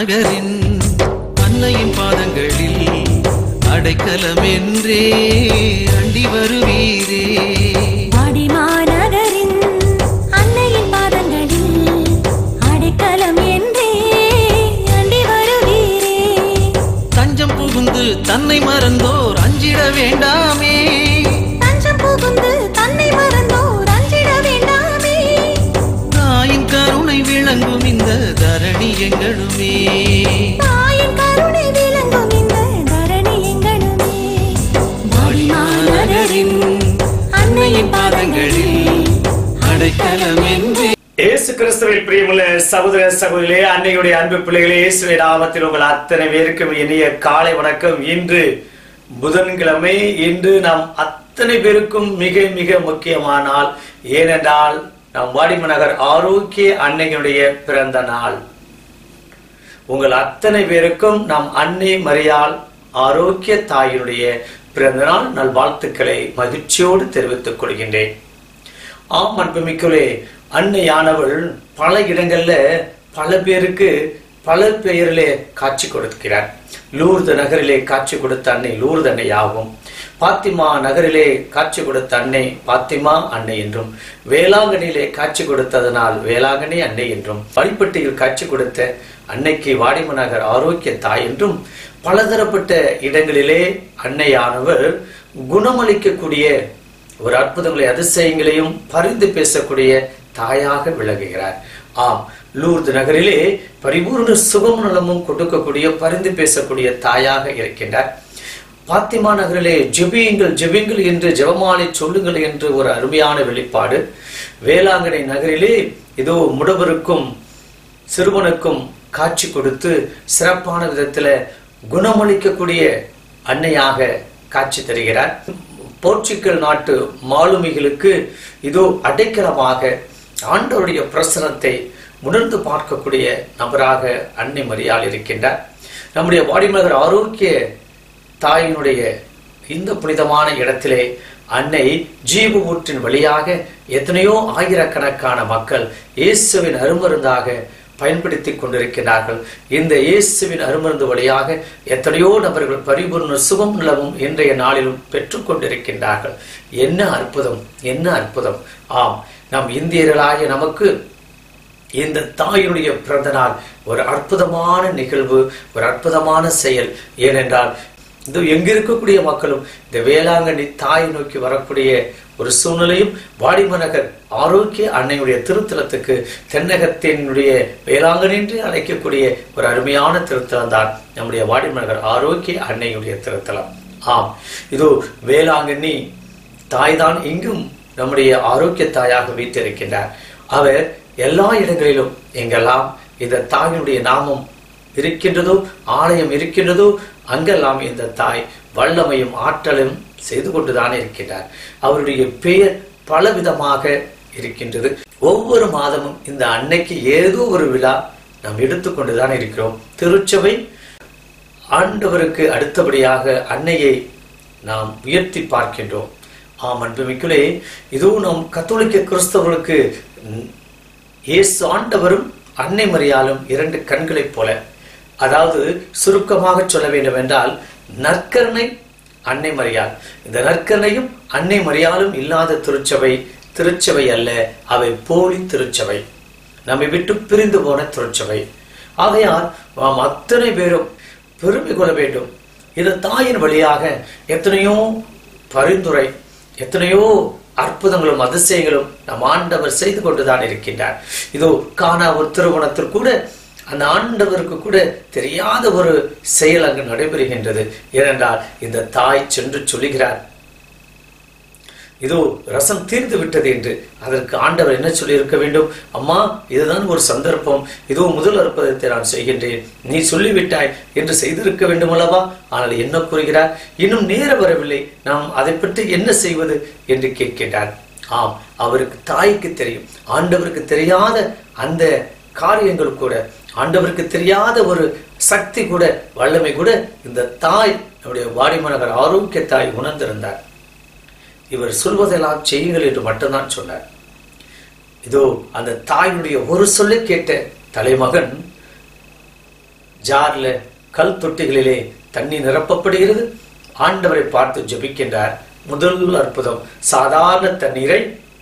நகரின் அன்னையின் பாதங்களில் அடைக்கலமென்றே அண்டி வருவீரே வாடிமாநகரின் அன்னையின் பாதங்களில் அடைக்கலம் என்றே அண்டி வருவீரே தஞ்சம் புகுந்து தன்னை மறந்தோர் அஞ்சிட வேண்டாமே தஞ்சம் புகுந்து தன்னை மறந்தோர் அஞ்சிட வேண்டாமே தாயின் கருணை விளங்கும் இந்த தரணி எங்களுமே தாயின் கருணை விளங்கும் இந்த தரணி எங்களுமே வாடிமாநகரின் அன்னையின் பாதங்களில் அடைக்கலமென்றே இயேசு கிறிஸ்துவில் பிரியமுள்ள சகோதர சகோதரிகளே அன்னையுடைய அன்பு பிள்ளைகளே இயேசுவின் நாமத்தில் உங்கள் அத்தனை பேருக்கும் இனிய காலை வணக்கம் இன்று புதன்கிழமை இன்று நாம் அத்தனை பேருக்கும் மிக மிக முக்கியமான நாள் ஏனென்றால் நம் வாடிமநகர் ஆரோக்கிய அன்னையினுடைய பிறந்த நாள் உங்கள் அத்தனை பேருக்கும் நம் அன்னை மரியாள் ஆரோக்கிய தாயினுடைய பிறந்த நாள் நல்வாழ்த்துக்களை மகிழ்ச்சியோடு தெரிவித்துக் கொள்கின்றேன் ஆம் அன்புமிக்கலே அன்னையானவள் பல இடங்கள்ல பல பேருக்கு பல பெயரிலே காட்சி கொடுக்கிறார் லூர்து நகரிலே காட்சி கொடுத்த அன்னை லூர்து அன்னை ஆகும் பாத்திமா நகரிலே காட்சி கொடுத்த அன்னை பாத்திமா அன்னை என்றும் வேளாங்கண்ணியிலே காட்சி கொடுத்ததனால் வேளாங்கண்ணி அன்னை என்றும் பள்ளிப்பட்டியில் காட்சி கொடுத்த அன்னைக்கு வாடிம நகர் ஆரோக்கிய தாய் என்றும் பலதரப்பட்ட இடங்களிலே அன்னையானவர் குணமளிக்கக்கூடிய ஒரு அற்புதங்களை அதிசயங்களையும் பரிந்து பேசக்கூடிய தாயாக விளங்குகிறார் ஆம் லூர்து நகரிலே பரிபூர்ண சுகம் நலமும் கொடுக்கக்கூடிய பரிந்து பேசக்கூடிய தாயாக இருக்கின்றார் பாத்திமா நகரிலே ஜெபியுங்கள் ஜெபியுங்கள் என்று ஜெபமாலை சொல்லுங்கள் என்று ஒரு அருமையான வெளிப்பாடு வேளாங்கண்ணி நகரிலே இதோ முடவருக்கும் சிறுவனுக்கும் காட்சி கொடுத்து சிறப்பான விதத்துல குணமளிக்கக்கூடிய அன்னையாக காட்சி தருகிறார் போர்ச்சுகல் நாட்டு மாலுமிகளுக்கு இதோ அடைக்கலமாக ஆண்டவருடைய பிரசனத்தை உணர்ந்து பார்க்கக்கூடிய நபராக அன்னை மரியாள் இருக்கின்றார் நம்முடைய வாடிமலர் ஆரோக்கிய தாயினுடைய இந்த புனிதமான இடத்திலே அன்னை ஜீவ ஊற்றின் வழியாக எத்தனையோ ஆயிரக்கணக்கான மக்கள் இயேசுவின் அருமருந்தாக பயன்படுத்தி கொண்டிருக்கிறார்கள் இந்த இயேசுவின் அருமருந்து வழியாக எத்தனையோ நபர்கள் பரிபூர்ண சுகம் நிலவும் இன்றைய நாளிலும் பெற்றுக்கொண்டிருக்கின்றார்கள் என்ன அற்புதம் என்ன அற்புதம் ஆம் நம் இந்தியர்களாகிய நமக்கு இந்த தாயினுடைய பிறந்த நாள் ஒரு அற்புதமான நிகழ்வு ஒரு அற்புதமான செயல் ஏனென்றால் இந்த எங்க இருக்கக்கூடிய மக்களும் இந்த வேளாங்கண்ணி தாயை நோக்கி வரக்கூடிய ஒரு சூழ்நிலையும் வாடிமநகர் ஆரோக்கிய அன்னையுடைய திருத்தலத்துக்கு தென்னகத்தினுடைய வேளாங்கண்ணி என்று அழைக்கக்கூடிய ஒரு அருமையான திருத்தலம் தான் நம்முடைய வாடிமநகர் ஆரோக்கிய அன்னையுடைய திருத்தலம் ஆம் இதோ வேளாங்கண்ணி தாய்தான் இங்கும் நம்முடைய ஆரோக்கிய தாயாக வீட்டிருக்கின்றார் அவர் எல்லா இடங்களிலும் எங்கெல்லாம் இந்த தாயினுடைய நாமம் இருக்கின்றதோ ஆலயம் இருக்கின்றதோ அங்கெல்லாம் இந்த தாய் வல்லமையும் ஆற்றலும் செய்து கொண்டுதான் இருக்கின்றார் அவருடைய பெயர் பலவிதமாக இருக்கின்றது ஒவ்வொரு மாதமும் இந்த அன்னைக்கு ஏதோ ஒரு விழா நாம் எடுத்துக்கொண்டுதான் இருக்கிறோம் திருச்சபை ஆண்டவருக்கு அடுத்தபடியாக அன்னையை நாம் உயர்த்தி பார்க்கின்றோம் ஆம் அன்புமிக்குள்ளே இதுவும் நம் கத்தோலிக்க கிறிஸ்தவர்களுக்கு ம், இயேசு ஆண்டவரும் அன்னை மரியாலும் இரண்டு கண்களைப் போல அதாவது சுருக்கமாக சொல்ல வேண்டும் என்றால் நற்கருணை அன்னை மரியாள் இந்த நற்கருணையும் அன்னை மரியாளும் இல்லாத திருச்சபை திருச்சபை அல்ல அவை போலி திருச்சபை நம்மை விட்டு பிரிந்து போன திருச்சபை ஆகையால் நாம் அத்தனை பேரும் பெருமை கொள்ள வேண்டும் இது தாயின் வழியாக எத்தனையோ பரிந்துரை எத்தனையோ அற்புதங்களும் அதிசயங்களும் நம் ஆண்டவர் செய்து கொண்டுதான் இருக்கின்றார் இதோ காணா ஒரு திருமணத்தில் கூட அந்த ஆண்டவருக்கு கூட தெரியாத ஒரு செயல் அங்கு நடைபெறுகின்றது ஏனென்றால் இந்த தாய் சென்று சொல்லுகிறார் இதோ ரசம் தீர்ந்து விட்டது என்று அதற்கு ஆண்டவர் என்ன சொல்லியிருக்க வேண்டும் அம்மா இதுதான் ஒரு சந்தர்ப்பம் இதோ முதல் அற்புதத்தை நான் செய்கின்றேன் நீ சொல்லிவிட்டாய் என்று செய்திருக்க வேண்டும் அல்லவா ஆனால் என்ன கூறுகிறார் இன்னும் நேர வரவில்லை நாம் அதை பற்றி என்ன செய்வது என்று கேட்கின்றார் ஆம் அவருக்கு தாய்க்கு தெரியும் ஆண்டவருக்கு தெரியாத அந்த காரியங்கள் கூட ஆண்டவருக்கு தெரியாத ஒரு சக்தி கூட வல்லமை கூட இந்த தாய் நம்முடைய வாடிமனகர் ஆரோக்கிய தாய் உணர்ந்திருந்தார் இவர் சொல்வதெல்லாம் செய்யுங்கள் என்று மட்டும்தான் சொன்னார் இதோ அந்த தாயினுடைய ஒரு சொல்லை கேட்ட தலைமகன் ஜார்ல கல் தொட்டிகளிலே தண்ணி நிரப்பப்படுகிறது ஆண்டவரை பார்த்து ஜெபிக்கின்றார் முதல் அற்புதம் சாதாரண தண்ணீரை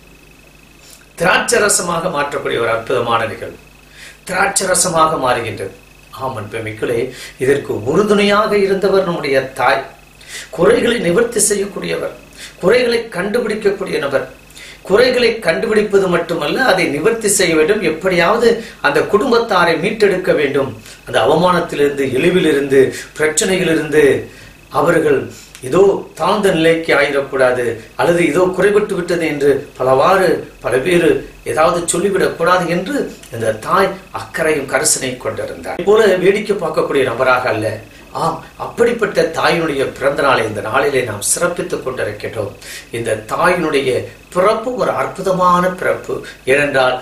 திராட்சரசமாக மாற்றக்கூடிய ஒரு அற்புதமான நிகழ்வு திராட்சரசமாக மாறுகின்றது ஆமன் பெமிக்களே இதற்கு உறுதுணையாக இருந்தவர் நம்முடைய தாய் குறைகளை நிவர்த்தி செய்யக்கூடியவர் குறைகளை கண்டுபிடிக்கக்கூடிய நபர் குறைகளை கண்டுபிடிப்பது மட்டுமல்ல அதை நிவர்த்தி செய்ய வேண்டும் எப்படியாவது அந்த குடும்பத்தாரை மீட்டெடுக்க வேண்டும் அந்த அவமானத்திலிருந்து இழிவிலிருந்து பிரச்சனைகளிலிருந்து அவர்கள் இதோ தாழ்ந்த நிலைக்கு ஆயிடக்கூடாது அல்லது இதோ குறைபட்டு விட்டது என்று பலவாறு பல பேர் ஏதாவது சொல்லிவிடக் கூடாது என்று இந்த தாய் அக்கறையும் கரிசனையும் கொண்டிருந்தார் போல வேடிக்கை பார்க்கக்கூடிய நபராக அல்ல ஆம் அப்படிப்பட்ட தாயினுடைய பிறந்த நாளை இந்த நாளிலே நாம் சிறப்பித்துக் கொண்டிருக்கின்றோம் இந்த தாயினுடைய பிறப்பு ஒரு அற்புதமான பிறப்பு ஏனென்றால்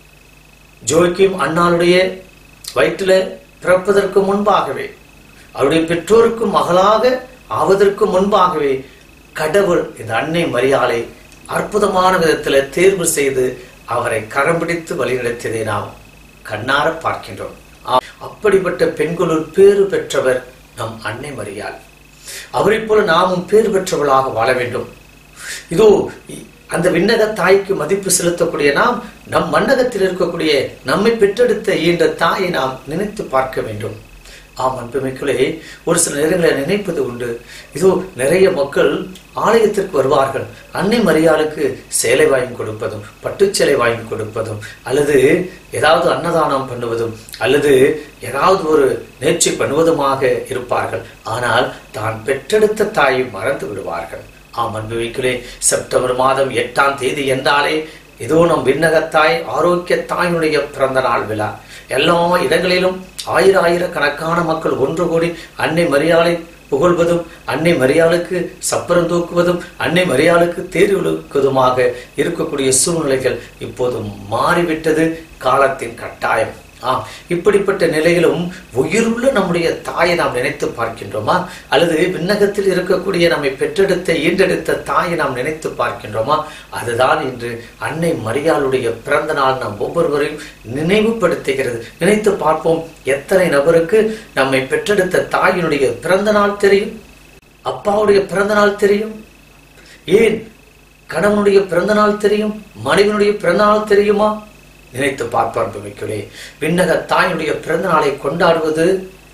ஜோக்கிம் அண்ணாளுடைய வயிற்றில பிறப்பதற்கு முன்பாகவே அவருடைய பெற்றோருக்கு மகளாக ஆவதற்கு முன்பாகவே கடவுள் இந்த அன்னை மரியாளை அற்புதமான விதத்துல தேர்வு செய்து அவரை கரம் பிடித்து வழிநடத்தியதை நாம் கண்ணார பார்க்கின்றோம் ஆம், அப்படிப்பட்ட பெண்களுள் பேறு பெற்றவர் நம் அன்னை மரியாள் அவரைப் போல நாமும் பேறு பெற்றவளாக வாழ வேண்டும் இதோ இ- அந்த விண்ணக தாய்க்கு மதிப்பு செலுத்தக்கூடிய நாம் நம் மன்னகத்தில் இருக்கக்கூடிய நம்மை பெற்றெடுத்த ஈன்ற தாயை நாம் நினைத்து பார்க்க வேண்டும் ஆம் அன்புமிக்களே ஒரு சில நேரங்களில் நினைப்பது உண்டு இதோ நிறைய மக்கள் ஆலயத்திற்கு வருவார்கள் அன்னை மரியாளுக்கு சேலை வாங்கி கொடுப்பதும் பட்டுச் சேலை வாங்கி கொடுப்பதும் அல்லது ஏதாவது அன்னதானம் பண்ணுவதும் அல்லது ஏதாவது ஒரு நேர்ச்சி பண்ணுவதுமாக இருப்பார்கள் ஆனால் தான் பெற்றெடுத்த தாயை மறந்து விடுவார்கள் ஆம் அன்புவிக்குள்ளே செப்டம்பர் மாதம் எட்டாம் தேதி என்றாலே இதோ நம் விண்ணகத்தாய் ஆரோக்கிய தாயினுடைய பிறந்த நாள் விழா எல்லா இடங்களிலும் ஆயிர ஆயிரக்கணக்கான மக்கள் ஒன்று கூடி அன்னை மரியாதை புகழ்வதும் அன்னை மரியாளுக்கு சப்பரம் தூக்குவதும் அன்னை மரியாளுக்கு தேர் இழுக்குவதுமாக இருக்கக்கூடிய சூழ்நிலைகள் இப்போது மாறிவிட்டது காலத்தின் கட்டாயம் ஆம் இப்படிப்பட்ட நிலையிலும் உயிருள்ள நம்முடைய தாயை நாம் நினைத்து பார்க்கின்றோமா அல்லது விண்ணகத்தில் இருக்கக்கூடிய நம்மை பெற்றெடுத்த ஈண்டெடுத்த தாயை நாம் நினைத்து பார்க்கின்றோமா அதுதான் இன்று அன்னை மரியாளுடைய பிறந்த நாள் நாம் ஒவ்வொருவரையும் நினைவுபடுத்துகிறது நினைத்து பார்ப்போம் எத்தனை நபருக்கு நம்மை பெற்றெடுத்த தாயினுடைய பிறந்த நாள் தெரியும் அப்பாவுடைய பிறந்த நாள் தெரியும் ஏன் கணவனுடைய பிறந்த நாள் தெரியும் மனைவினுடைய பிறந்த நாள் தெரியுமா நினைத்து பார்ப்பார் மிக்கலே விண்ணக தாயினுடைய பிறந்த நாளை கொண்டாடுவது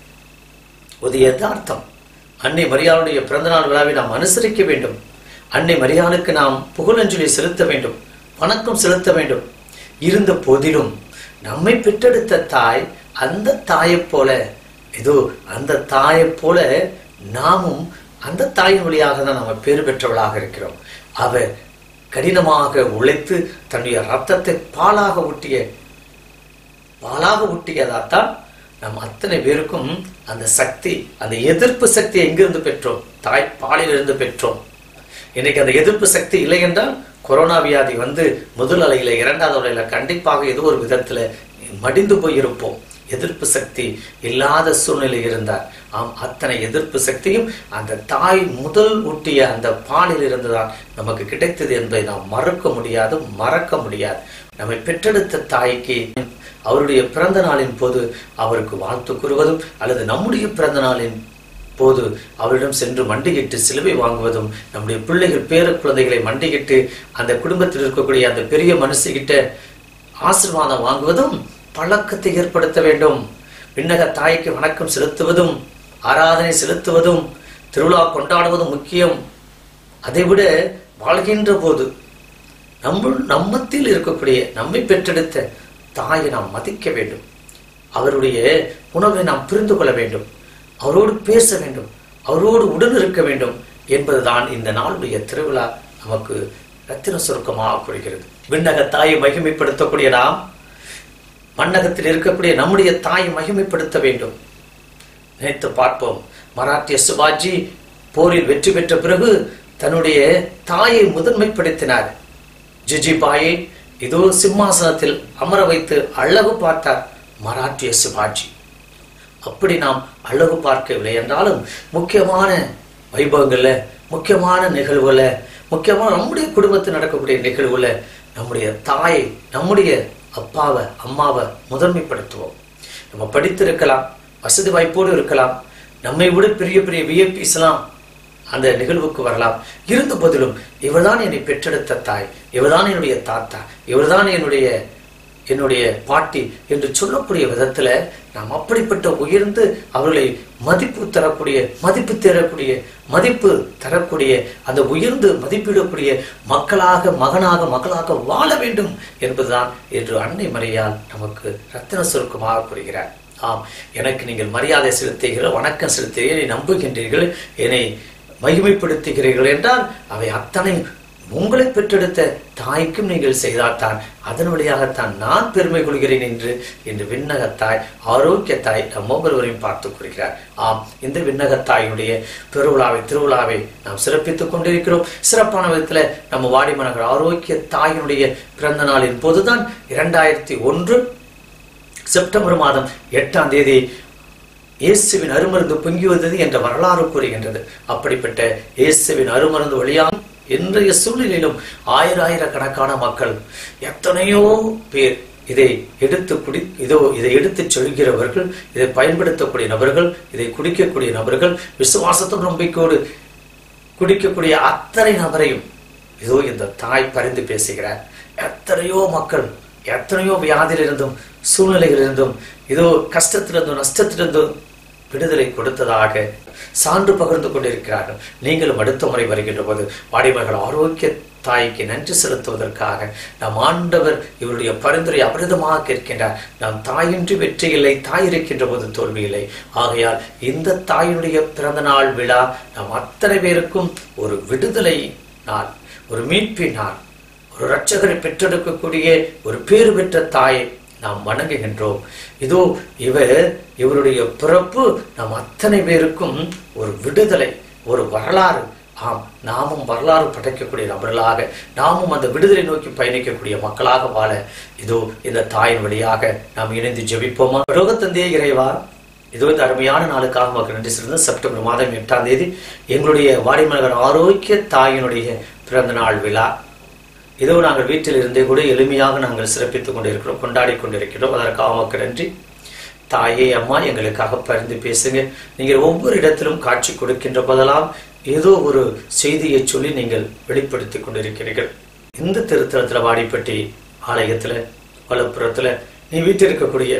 ஒரு யதார்த்தம் அன்னை மரியாளுடைய பிறந்த நாள் விழாவை நாம் அனுசரிக்க வேண்டும் அன்னை மரியாளுக்கு நாம் புகழஞ்சலி செலுத்த வேண்டும் வணக்கம் செலுத்த வேண்டும் இருந்த போதிலும் நம்மை பெற்றெடுத்த தாய் அந்த தாயைப் போல ஏதோ அந்த தாயைப் போல நாமும் அந்த தாயின் வழியாக தான் நம்ம பேறு பெற்றவளாக இருக்கிறோம் அவர் கடினமாக உழைத்து தன்னுடைய ரத்தத்தை பாலாக ஊட்டிய பாலாக ஊட்டியதாத்தான் நம் அத்தனை பேருக்கும் அந்த சக்தி அந்த எதிர்ப்பு சக்தி எங்கிருந்து பெற்றோம் தாய் பாலிலிருந்து பெற்றோம் இன்னைக்கு அந்த எதிர்ப்பு சக்தி இல்லை என்றால் கொரோனா வியாதி வந்து முதல் அலையில இரண்டாவது அலையில கண்டிப்பாக ஏதோ ஒரு விதத்துல மடிந்து போயிருப்போம் எதிர்ப்பு சக்தி இல்லாத சூழ்நிலை இருந்தார் ஆம் அத்தனை எதிர்ப்பு சக்தியும் அந்த தாய் முதல் ஊட்டிய அந்த பாலில் இருந்துதான் நமக்கு கிடைத்தது என்பதை நாம் மறக்க முடியாது மறக்க முடியாது நம்மை பெற்றெடுத்த தாய்க்கு அவருடைய பிறந்த நாளின் போது அவருக்கு வாழ்த்து கூறுவதும் அல்லது நம்முடைய பிறந்த நாளின் போது அவரிடம் சென்று மண்டியிட்டு சிலுவை வாங்குவதும் நம்முடைய பிள்ளைகள் பேர குழந்தைகளை மண்டியிட்டு அந்த குடும்பத்தில் இருக்கக்கூடிய அந்த பெரிய மனுஷகிட்ட ஆசீர்வாதம் வாங்குவதும் பழக்கத்தை ஏற்படுத்த வேண்டும் விண்ணக தாய்க்கு வணக்கம் செலுத்துவதும் ஆராதனை செலுத்துவதும் திருவிழா கொண்டாடுவதும் முக்கியம் அதைவிட வாழ்கின்ற போது நம்ம நம்மத்தில் இருக்கக்கூடிய நம்மை பெற்றெடுத்த தாயை நாம் மதிக்க வேண்டும் அவருடைய உணவை நாம் புரிந்து கொள்ள வேண்டும் அவரோடு பேச வேண்டும் அவரோடு உடன் இருக்க வேண்டும் என்பதுதான் இந்த நாளுடைய திருவிழா நமக்கு ரத்தின சுருக்கமாக கூறுகிறது விண்ணக தாயை மகிமைப்படுத்தக்கூடிய நாம் மன்னகத்தில் இருக்கக்கூடிய நம்முடைய தாயை மகிமைப்படுத்த வேண்டும் நினைத்து பார்ப்போம் மராட்டிய சிவாஜி போரில் வெற்றி பெற்ற பிறகு தன்னுடைய தாயை முதன்மைப்படுத்தினார் ஜிஜிபாயை இதோ சிம்மாசனத்தில் அமர வைத்து அழகு பார்த்தார் மராட்டிய சிவாஜி அப்படி நாம் அழகு பார்க்கவில்லை என்றாலும் முக்கியமான வைபவங்கள்ல முக்கியமான நிகழ்வுல முக்கியமான நம்முடைய குடும்பத்தில் நடக்கக்கூடிய நிகழ்வுல நம்முடைய தாயை நம்முடைய அப்பாவை அம்மாவை முதன்மைப்படுத்துவோம் நம்ம படித்திருக்கலாம் வசதி வாய்ப்போடு இருக்கலாம் நம்மை விட பெரிய பெரிய விஐபிஸ் எல்லாம் அந்த நிகழ்வுக்கு வரலாம் இருந்த போதிலும் இவர்தான் என்னை பெற்றெடுத்த தாய் இவர்தான் என்னுடைய தாத்தா இவர்தான் என்னுடைய என்னுடைய பாட்டி என்று சொல்லக்கூடிய விதத்துல நாம் அப்படிப்பட்ட உயர்ந்து அவர்களை மதிப்பு தரக்கூடிய மதிப்பு தரக்கூடிய மதிப்பு தரக்கூடிய அந்த உயர்ந்து மதிப்பிடக்கூடிய மக்களாக மகனாக மகளாக வாழ வேண்டும் என்பதுதான் என்று அன்னை மறையால் நமக்கு ரத்தின சுருக்கமாக கூறுகிறார் ஆம் எனக்கு நீங்கள் மரியாதை செலுத்துகிறீர்கள் வணக்கம் செலுத்துகிறீர்கள் என்னை நம்புகின்றீர்கள் என்னை மகிமைப்படுத்துகிறீர்கள் என்றால் அவை அத்தனை உங்களை பெற்றெடுத்த தாய்க்கும் நீங்கள் செய்தால்தான் அதன் வழியாகத்தான் நான் பெருமை கொள்கிறேன் என்று இன்று விண்ணகத்தாய் ஆரோக்கிய தாய் நம் ஒவ்வொருவரையும் பார்த்துக் கொள்கிறார் ஆம் இந்த விண்ணகத்தாயினுடைய பெருவிழாவை திருவிழாவை நாம் சிறப்பித்துக் கொண்டிருக்கிறோம் சிறப்பான விதத்துல நம்ம வாடிமனகர் ஆரோக்கிய தாயினுடைய பிறந்த நாளின் போதுதான் இரண்டாயிரத்தி ஒன்று செப்டம்பர் மாதம் எட்டாம் தேதி இயேசுவின் அருமருந்து பொங்கி வந்தது என்ற வரலாறு கூறுகின்றது அப்படிப்பட்ட இயேசுவின் அருமருந்து வழியாக இன்றைய சூழ்நிலையிலும் ஆயிர ஆயிரக்கணக்கான மக்கள் எத்தனையோ பேர் இதை எடுத்து குடி இதோ இதை எடுத்துச் சொல்கிறவர்கள் இதை பயன்படுத்தக்கூடிய நபர்கள் இதை குடிக்கக்கூடிய நபர்கள் விசுவாசத்தோடு நம்பிக்கையோடு குடிக்கக்கூடிய அத்தனை நபரையும் இதோ இந்த தாய் பரிந்து பேசுகிறார் எத்தனையோ மக்கள் எத்தனையோ வியாதியிலிருந்தும் சூழ்நிலைகளிலிருந்தும் இதோ கஷ்டத்திலிருந்தும் நஷ்டத்திலிருந்தும் விடுதலை கொடுத்ததாக சான்று பகிர்ந்து கொண்டிருக்கிறார்கள் நீங்களும் அடுத்த முறை வருகின்ற போது வாடிமகள் ஆரோக்கிய தாய்க்கு நன்றி செலுத்துவதற்காக நம் ஆண்டவர் இவருடைய பரிந்துரை அபரிதமாக கேட்கின்றார் நாம் தாயின்றி வெற்றி இல்லை தாய் இருக்கின்ற போது தோல்வி இல்லை ஆகையால் இந்த தாயினுடைய பிறந்த நாள் விழா நாம் அத்தனை பேருக்கும் ஒரு விடுதலை நாள் ஒரு மீட்பின் நாள் ஒரு இரட்சகரை பெற்றெடுக்கக்கூடிய ஒரு பேறு பெற்ற தாயை நாம் வணங்குகின்றோம் இதோ இவர் இவருடைய பிறப்பு நம் அத்தனை பேருக்கும் ஒரு விடுதலை ஒரு வரலாறு ஆம் நாமும் வரலாறு படைக்கக்கூடிய நபர்களாக நாமும் அந்த விடுதலை நோக்கி பயணிக்கக்கூடிய மக்களாக வாழ இதோ இந்த தாயின் வழியாக நாம் இணைந்து ஜெபிப்போமா ரோகத்தந்தே இறைவா இதோ இந்த அருமையான நாளுக்காக மக்கள் நன்றி செலுத்த செப்டம்பர் மாதம் எட்டாம் தேதி எங்களுடைய வாடிமலகர் ஆரோக்கிய தாயினுடைய பிறந்த நாள் விழா இதோ நாங்கள் வீட்டில் இருந்தே கூட எளிமையாக நாங்கள் சிறப்பித்துக் கொண்டிருக்கிறோம் கொண்டாடி கொண்டிருக்கிறோம் அதற்காக மக்கள் நன்றி தாயே அம்மா எங்களுக்காக பரிந்து பேசுங்க நீங்கள் ஒவ்வொரு இடத்திலும் காட்சி கொடுக்கின்ற போதெல்லாம் ஏதோ ஒரு செய்தியை சொல்லி நீங்கள் வெளிப்படுத்தி கொண்டிருக்கிறீர்கள் இந்த திருத்தலத்துல வாடிப்பட்டி ஆலயத்துல வலப்புறத்துல நீ வீட்டில் இருக்கக்கூடிய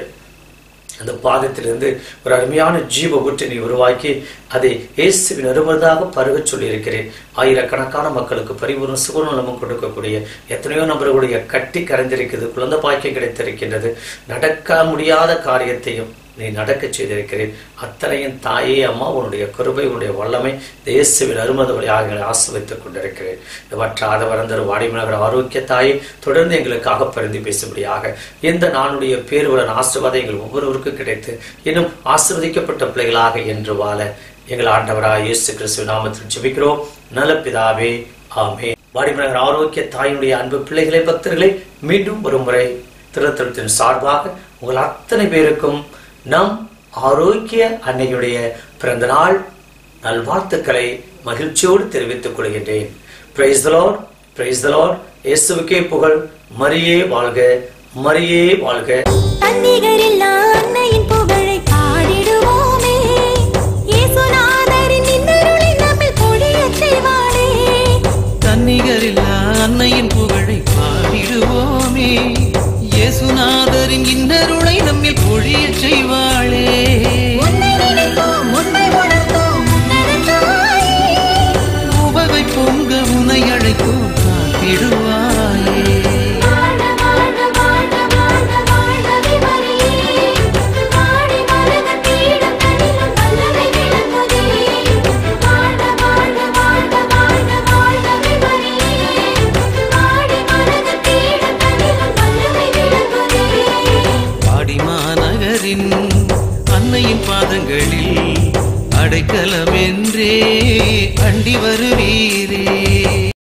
அந்த பாதத்திலிருந்து ஒரு அருமையான ஜீவ ஊற்றி நீ உருவாக்கி அதை இயேசுவின் அருமதாக பருகச் சொல்லியிருக்கிறேன் ஆயிரக்கணக்கான மக்களுக்கு பரிபூர்ண சுகநலமும் கொடுக்கக்கூடிய எத்தனையோ நபர்களுடைய கட்டி கரைந்திருக்கிறது குழந்தை பாக்கியம் கிடைத்திருக்கின்றது நடக்க முடியாத காரியத்தையும் நீ நடக்கச் செய்திருக்கிறேன் அத்தனையும் தாயே அம்மா உன்னுடைய கருபை உன்னுடைய வல்லமை இயேசுவின் அருமத வழியாக ஆசிர்வதித்துக் கொண்டிருக்கிறேன் வற்றாத வறந்தர் வாடிமலகர் ஆரோக்கிய தாயை தொடர்ந்து எங்களுக்காக பரிந்து பேசும்படியாக இந்த நாளுடைய பேருடன் ஆசிர்வாதம் எங்கள் ஒவ்வொருவருக்கும் கிடைத்து இன்னும் ஆசிர்வதிக்கப்பட்ட பிள்ளைகளாக என்று வாழ எங்கள் ஆண்டவராக இயேசு கிறிஸ்துவ நாமத்தில் ஜெபிக்கிறோம் நல்ல பிதாவே ஆமே வாடிமலகர் ஆரோக்கிய தாயினுடைய அன்பு பிள்ளைகளை பக்தர்களை மீண்டும் ஒரு முறை திருத்தலத்தின் சார்பாக உங்கள் அத்தனை பேருக்கும் நம் ஆரோக்கிய அன்னையுடைய பிறந்த நாள் நல்வாழ்த்துக்களை மகிழ்ச்சியோடு தெரிவித்துக் கொள்கின்றேன் பிரைஸ் தலாட் பிரைஸ் தலாட் இயேசுவுக்கே புகழ் மரியே வாழ்க மரியே வாழ்க தன்னிகரில்லா அன்னையின் புகழை பாடிடுவோமே இயேசுநாதரின் இன்னருளை நம்மில் பொழியச் செய்வாளே தன்னிகரில்லா அன்னையின் புகழை பாடிடுவோமே இயேசுநாதரின் இன்னருளை நம்மில் பொழியச் செய்வாளே உன்னை நினைப்போம் உண்மை உணர்ந்தோம் உன்னதத்தாயே உவகை பொங்க உனை அழைக்கும் காத்திடுவாயே வாழ்க வாழ்க வாழ்க வாழ்க வாழ்கவே மரியே வாடி மலக தீடும் தனிலும் வல்லமை விளங்குதே வாழ்க வாழ்க வாழ்க வாழ்க வாழ்கவே மரியே வாடி மலக தீடும் தனிலும் வல்லமை விளங்குதே பாடிமாநகரின் அன்னையின் பாதங்களில் அடைக்கலமென்றே அண்டி வருவீ